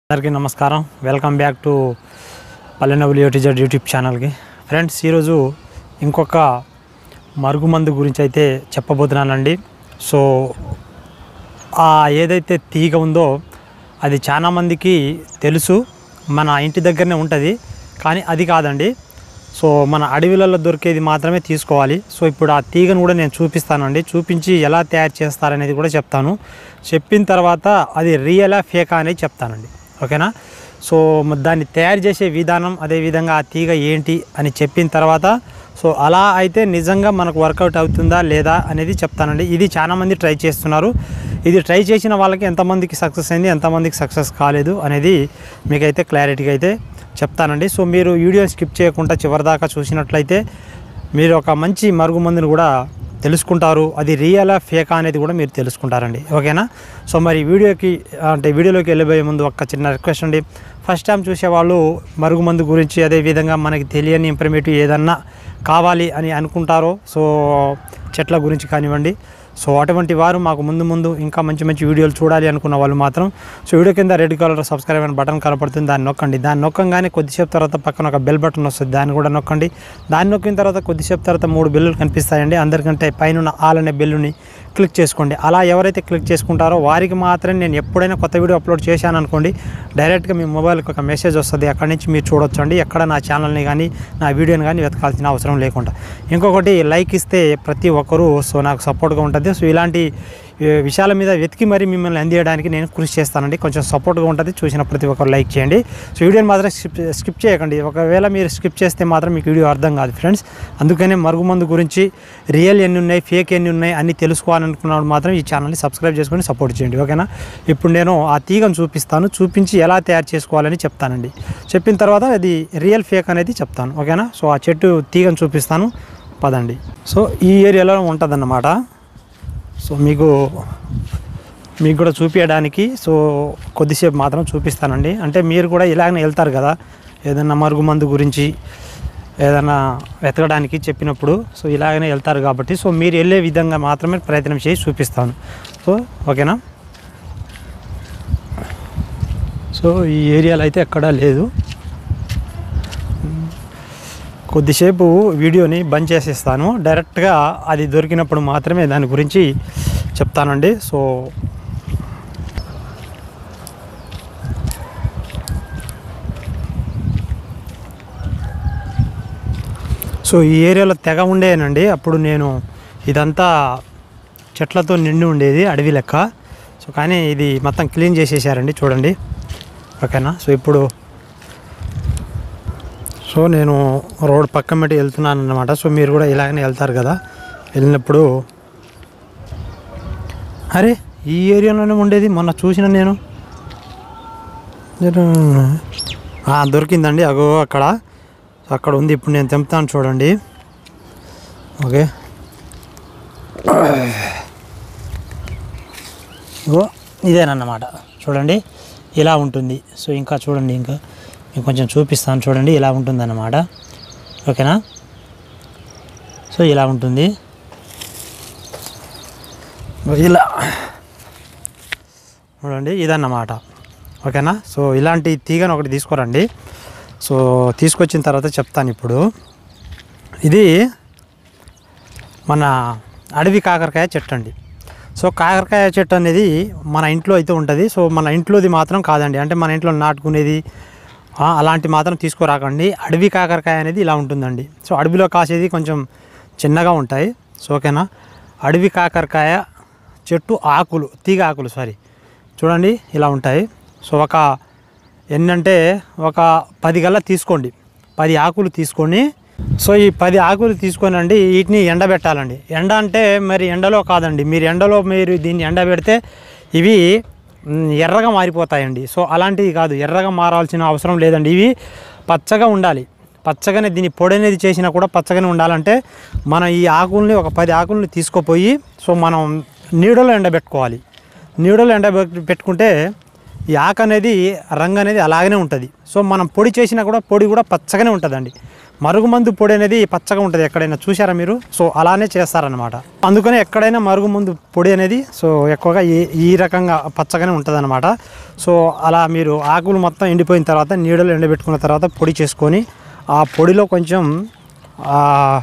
అందరికీ నమస్కారం welcome back to Pallenavulu యూటీజెడ్ యూట్యూబ్ ఛానల్కి ఫ్రెండ్స్ ఈరోజు ఇంకొక మరుగుమందు గురించి అయితే చెప్పబోతున్నానండి సో ఆ ఏదైతే తీగ ఉందో అది చాలా మందికి తెలుసు మన ఇంటి దగ్గరనే ఉంటుంది కానీ అది కాదండి సో మన అడవిలలో దొరికేది మాత్రమే తీసుకోవాలి సో ఇప్పుడు ఆ తీగను కూడా నేను చూపిస్తానండి చూపించి ఎలా తయారు చేస్తారనేది కూడా చెప్తాను చెప్పిన తర్వాత అది రియలా ఫేకా అనేది చెప్తానండి ఓకేనా సో మ- దాన్ని తయారు చేసే విధానం అదేవిధంగా ఆ తీగ ఏంటి అని చెప్పిన తర్వాత సో అలా అయితే నిజంగా మనకు వర్కౌట్ అవుతుందా లేదా అనేది చెప్తానండి ఇది చాలామంది ట్రై చేస్తున్నారు ఇది ట్రై చేసిన వాళ్ళకి ఎంతమందికి సక్సెస్ అయింది ఎంతమందికి సక్సెస్ కాలేదు అనేది మీకైతే క్లారిటీగా అయితే చెప్తానండి సో మీరు వీడియో స్కిప్ చేయకుండా చివరిదాకా చూసినట్లయితే మీరు ఒక మంచి మరుగుమందుని కూడా తెలుసుకుంటారు అది రియలా ఫేకా అనేది కూడా మీరు తెలుసుకుంటారండి ఓకేనా సో మరి వీడియోకి అంటే వీడియోలోకి వెళ్ళిపోయే ముందు ఒక చిన్న రిక్వెస్ట్ అండి ఫస్ట్ టైం చూసేవాళ్ళు మరుగుమందు గురించి అదే విధంగా మనకి తెలియని ఇన్ఫర్మేటివ్ ఏదన్నా కావాలి అని అనుకుంటారో సో చెట్ల గురించి కానివ్వండి సో అటువంటి వారు మాకు ముందు ముందు ఇంకా మంచి మంచి వీడియోలు చూడాలి అనుకున్న వాళ్ళు మాత్రం సో వీడియో కింద రెడ్ కలర్ సబ్స్క్రైబ్ అని బటన్ కనపడుతుంది దాన్ని నొక్కండి దాన్ని నొక్కంగానే కొద్దిసేపు తర్వాత పక్కన ఒక బెల్ బటన్ వస్తుంది దాన్ని కూడా నొక్కండి దాన్ని నొక్కిన తర్వాత కొద్దిసేపు తర్వాత మూడు బెల్లులు కనిపిస్తాయండి అందరికంటే పైన ఆల్ అనే బెల్లుని క్లిక్ చేసుకోండి అలా ఎవరైతే క్లిక్ చేసుకుంటారో వారికి మాత్రమే నేను ఎప్పుడైనా కొత్త వీడియో అప్లోడ్ చేశాను అనుకోండి డైరెక్ట్గా మీ మొబైల్కి ఒక మెసేజ్ వస్తుంది అక్కడి నుంచి మీరు చూడొచ్చండి ఎక్కడ నా ఛానల్ని కానీ నా వీడియోని కానీ వెతకాల్సిన అవసరం లేకుండా ఇంకొకటి లైక్ ఇస్తే ప్రతి ఒక్కరూ సో నాకు సపోర్ట్గా ఉంటుంది సో ఇలాంటి ఏ, విషయాల మీద వెతికి మరి మిమ్మల్ని అందియడానికి నేను కృషి చేస్తానండి కొంచెం సపోర్ట్గా ఉంటుంది చూసిన ప్రతి ఒక్కరు లైక్ చేయండి సో వీడియోని మాత్రం స్కిప్ స్కిప్ చేయకండి ఒకవేళ మీరు స్కిప్ చేస్తే మాత్రం మీకు వీడియో అర్థం కాదు ఫ్రెండ్స్ అందుకనే మరుగుమందు గురించి రియల్ ఎన్ని ఉన్నాయి ఫేక్ ఎన్ని ఉన్నాయి అన్ని తెలుసుకోవాలనుకున్నప్పుడు మాత్రం ఈ ఛానల్ని సబ్స్క్రైబ్ చేసుకొని సపోర్ట్ చేయండి ఓకేనా ఇప్పుడు నేను ఆ తీగను చూపిస్తాను చూపించి ఎలా తయారు చేసుకోవాలని చెప్తానండి చెప్పిన తర్వాత అది రియల్ ఫేక్ అనేది చెప్తాను ఓకేనా సో ఆ చెట్టు తీగను చూపిస్తాను పదండి సో ఈ ఏరియాలో ఉంటుందన్నమాట సో మీకు మీకు కూడా చూపించడానికి సో కొద్దిసేపు మాత్రం చూపిస్తానండి అంటే మీరు కూడా ఇలాగనే వెళ్తారు కదా ఏదైనా మరుగుమందు గురించి ఏదైనా వెతకడానికి చెప్పినప్పుడు సో ఇలాగనే వెళ్తారు కాబట్టి సో మీరు వెళ్ళే విధంగా మాత్రమే ప్రయత్నం చేసి చూపిస్తాను సో ఓకేనా సో ఈ ఏరియాలో అయితే ఎక్కడా లేదు కొద్దిసేపు వీడియోని బంద్ చేసేస్తాను డైరెక్ట్గా అది దొరికినప్పుడు మాత్రమే దాని గురించి చెప్తానండి సో సో ఈ ఏరియాలో తెగ ఉండేనండి అప్పుడు నేను ఇదంతా చెట్లతో నిండి ఉండేది అడవి లెక్క సో కానీ ఇది మొత్తం క్లీన్ చేసేసారండి చూడండి ఓకేనా సో ఇప్పుడు సో నేను రోడ్ పక్కన పెట్టి వెళ్తున్నాను అనమాట సో మీరు కూడా ఇలాగనే వెళ్తారు కదా వెళ్ళినప్పుడు అరే ఈ ఏరియాలోనే ఉండేది మొన్న చూసిన నేను నేను ఆ, దొరికిందండి అగో అక్కడ సో అక్కడ ఉంది ఇప్పుడు నేను తెంపుతాను చూడండి ఓకే ఇగో ఇదేనన్నమాట చూడండి ఇలా ఉంటుంది సో ఇంకా చూడండి ఇంకా మీకు కొంచెం చూపిస్తాను చూడండి ఇలా ఉంటుంది అన్నమాట ఓకేనా సో ఇలా ఉంటుంది ఇలా చూడండి ఇదన్నమాట ఓకేనా సో ఇలాంటి తీగను ఒకటి తీసుకురండి సో తీసుకొచ్చిన తర్వాత చెప్తాను ఇప్పుడు ఇది మన అడవి కాకరకాయ చెట్టు అండి సో కాకరకాయ చెట్టు అనేది మన ఇంట్లో అయితే ఉంటుంది సో మన ఇంట్లోది మాత్రం కాదండి అంటే మన ఇంట్లో నాటుకునేది ఆ, అలాంటి మాత్రం తీసుకురాకండి అడవి కాకరకాయ అనేది ఇలా ఉంటుందండి సో అడవిలో కాసేది కొంచెం చిన్నగా ఉంటాయి సో ఓకేనా అడవి కాకరకాయ చెట్టు ఆకులు తీగ ఆకులు సారీ చూడండి ఇలా ఉంటాయి సో ఒక ఎన్నంటే ఒక పది గల్లా తీసుకోండి పది ఆకులు తీసుకొని సో ఈ పది ఆకులు తీసుకొని అండి వీటిని ఎండబెట్టాలండి ఎండ అంటే మరి ఎండలో కాదండి మీరు ఎండలో మీరు దీన్ని ఎండబెడితే ఇవి మ్, ఎర్రగా మారిపోతాయండి సో అలాంటివి కాదు ఎర్రగా మారాల్సిన అవసరం లేదండి ఇవి పచ్చగా ఉండాలి పచ్చగానే దీని పొడి అనేది చేసినా కూడా పచ్చగానే ఉండాలంటే మనం ఈ ఆకుల్ని ఒక పది ఆకుల్ని తీసుకుపోయి సో మనం నీడలో ఎండబెట్టుకోవాలి నీడలో ఎండ పెట్టుకుంటే ఈ ఆకు అనేది రంగు అనేది అలాగనే ఉంటుంది సో మనం పొడి చేసినా కూడా పొడి కూడా పచ్చగానే ఉంటుందండి మరుగుమందు పొడి అనేది పచ్చగా ఉంటుంది ఎక్కడైనా చూసారా మీరు సో అలానే చేస్తారనమాట అందుకని ఎక్కడైనా మరుగుమందు పొడి అనేది సో ఎక్కువగా ఈ ఈ రకంగా పచ్చగానే ఉంటుంది సో అలా మీరు ఆకులు మొత్తం ఎండిపోయిన తర్వాత నీడలో ఎండబెట్టుకున్న తర్వాత పొడి చేసుకొని ఆ పొడిలో కొంచెం ఆ,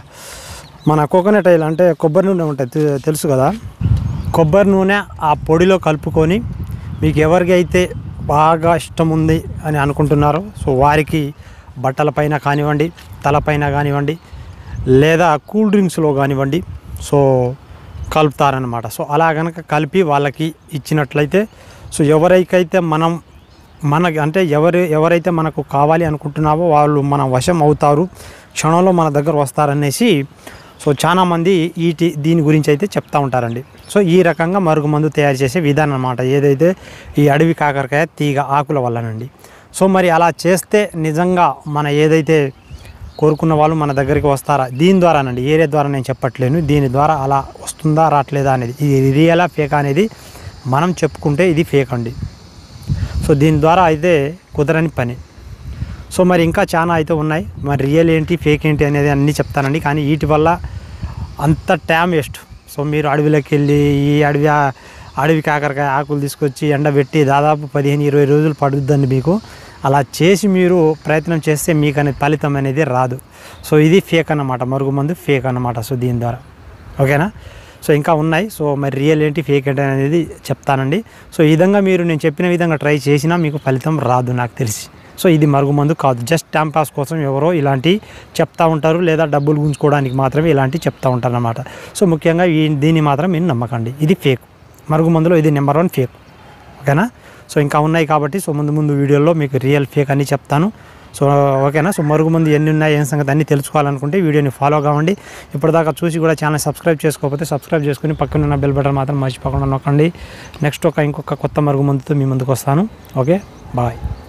మన కోకోనట్ ఆయిల్ అంటే కొబ్బరి నూనె ఉంటుంది తె- తెలుసు కదా కొబ్బరి నూనె ఆ పొడిలో కలుపుకొని మీకు ఎవరికి అయితే బాగా ఇష్టం ఉంది అని అనుకుంటున్నారో సో వారికి బట్టలపైన కానివ్వండి తలపైన కానివ్వండి లేదా కూల్ డ్రింక్స్లో కానివ్వండి సో కలుపుతారనమాట సో అలా కనుక కలిపి వాళ్ళకి ఇచ్చినట్లయితే సో ఎవరికైతే మనం మనకి అంటే ఎవరు ఎవరైతే మనకు కావాలి అనుకుంటున్నావో వాళ్ళు మన వశం అవుతారు క్షణంలో మన దగ్గర వస్తారనేసి సో చాలామంది ఈటి దీని గురించి అయితే చెప్తా ఉంటారండి సో ఈ రకంగా మరుగుమందు తయారు చేసే విధానం అన్నమాట ఏదైతే ఈ అడవి కాకరకాయ తీగ ఆకుల వల్లనండి సో మరి అలా చేస్తే నిజంగా మన ఏదైతే కోరుకున్న వాళ్ళు మన దగ్గరికి వస్తారా దీని ద్వారానండి ఏరియా ద్వారా నేను చెప్పట్లేను దీని ద్వారా అలా వస్తుందా రావట్లేదా అనేది ఇది రియలా ఫేక్ అనేది మనం చెప్పుకుంటే ఇది ఫేక్ అండి సో దీని ద్వారా అయితే కుదరని పని సో మరి ఇంకా చాలా అయితే ఉన్నాయి మరి రియల్ ఏంటి ఫేక్ ఏంటి అనేది అన్నీ చెప్తానండి కానీ వీటి వల్ల అంత టైం వేస్ట్ సో మీరు అడవిలోకి వెళ్ళి ఈ అడవి అడవి కాకరకాయ ఆకులు తీసుకొచ్చి ఎండబెట్టి దాదాపు పదిహేను ఇరవై రోజులు పడుద్దండి మీకు అలా చేసి మీరు ప్రయత్నం చేస్తే మీకు అనేది ఫలితం అనేది రాదు సో ఇది ఫేక్ అన్నమాట మరుగుమందు ఫేక్ అన్నమాట సో దీని ద్వారా ఓకేనా సో ఇంకా ఉన్నాయి సో మరి రియల్ ఏంటి ఫేక్ ఏంటి అనేది చెప్తానండి సో ఈ విధంగా మీరు నేను చెప్పిన విధంగా ట్రై చేసినా మీకు ఫలితం రాదు నాకు తెలిసి సో ఇది మరుగుమందు కాదు జస్ట్ టైం పాస్ కోసం ఎవరో ఇలాంటి చెప్తా ఉంటారు లేదా డబ్బులు గుంజుకోవడానికి మాత్రమే ఇలాంటి చెప్తా ఉంటారు అన్నమాట సో ముఖ్యంగా ఈ దీన్ని మాత్రం మీరు నమ్మకండి ఇది ఫేక్ మరుగుమందులో ఇది నెంబర్ వన్ ఫేక్ ఓకేనా సో ఇంకా ఉన్నాయి కాబట్టి సో ముందు ముందు వీడియోలో మీకు రియల్ ఫేక్ అన్ని చెప్తాను సో ఓకేనా సో మరుగుమందు ఎన్ని ఉన్నాయి ఏం సంగతి అన్ని తెలుసుకోవాలనుకుంటే వీడియోని ఫాలో కావండి ఇప్పటిదాకా చూసి కూడా ఛానల్ సబ్స్క్రైబ్ చేసుకోకపోతే సబ్స్క్రైబ్ చేసుకుని పక్కన ఉన్న బెల్ బటన్ మాత్రం మర్చిపోకుండా నొక్కండి నెక్స్ట్ ఒక ఇంకొక కొత్త మరుగుమందుతో మీ ముందుకు వస్తాను ఓకే బాయ్